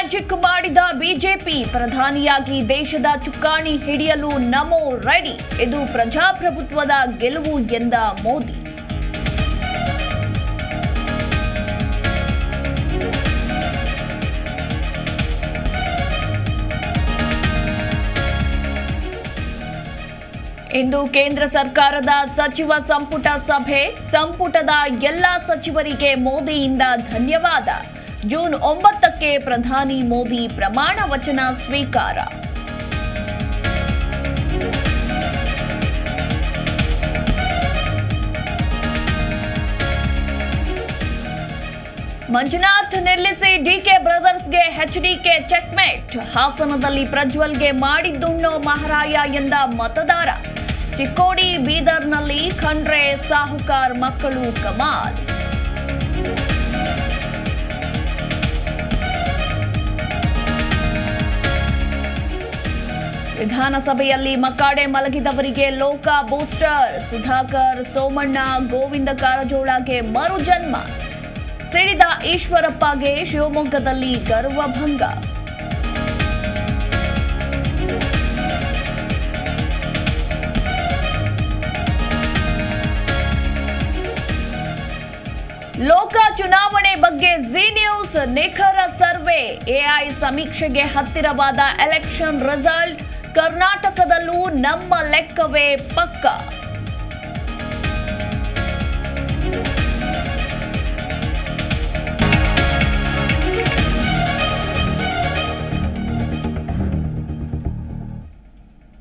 magic ಮಾಡಿದ BJP ಪ್ರಧಾನಿಯಾಗಿ ದೇಶದ ಚುಕ್ಕಾಣಿ ಹಿಡಿಯಲು ನಮೋ ರೆಡಿ ಇದು ಪ್ರಜಾಪ್ರಭುತ್ವದ ಗೆಲುವು ಎಂದ ಮೋದಿ ಇಂದು ಕೇಂದ್ರ ಸರ್ಕಾರದ ಸಚಿವ ಸಂಪುಟ ಸಭೆ ಸಂಪುಟದ ಎಲ್ಲ ಸಚಿವರಿಗೆ ಮೋದಿಯಿಂದ ಧನ್ಯವಾದ ಜೂನ್ ಒಂಬತ್ತಕ್ಕೆ ಪ್ರಧಾನಿ ಮೋದಿ ಪ್ರಮಾಣ ವಚನ ಸ್ವೀಕಾರ ಮಂಜುನಾಥ್ ನಿಲ್ಲಿಸಿ ಡಿಕೆ ಬ್ರದರ್ಸ್ಗೆ ಎಚ್ಡಿಕೆ ಚೆಕ್ಮೇಟ್ ಹಾಸನದಲ್ಲಿ ಪ್ರಜ್ವಲ್ಗೆ ಮಾಡಿದ್ದುಣ್ಣೋ ಮಹಾರಾಯ ಎಂದ ಮತದಾರ ಚಿಕ್ಕೋಡಿ ಬೀದರ್ನಲ್ಲಿ ಖಂಡ್ರೆ ಸಾಹುಕಾರ್ ಮಕ್ಕಳು ಕಮಾಲ್ ವಿಧಾನಸಭೆಯಲ್ಲಿ ಮಕ್ಕಾಡೆ ಮಲಗಿದವರಿಗೆ ಲೋಕ ಬೂಸ್ಟರ್ ಸುಧಾಕರ್ ಸೋಮಣ್ಣ ಗೋವಿಂದ ಕಾರಜೋಳಗೆ ಮರು ಜನ್ಮ ಸಿಡಿದ ಈಶ್ವರಪ್ಪಗೆ ಶಿವಮೊಗ್ಗದಲ್ಲಿ ಗರ್ವಭಂಗ ಲೋಕ ಚುನಾವಣೆ ಬಗ್ಗೆ ಜಿ ನ್ಯೂಸ್ ನಿಖರ ಸರ್ವೆ ಎಐ ಸಮೀಕ್ಷೆಗೆ ಹತ್ತಿರವಾದ ಎಲೆಕ್ಷನ್ ರಿಸಲ್ಟ್ ಕರ್ನಾಟಕದಲ್ಲೂ ನಮ್ಮ ಲೆಕ್ಕವೇ ಪಕ್ಕ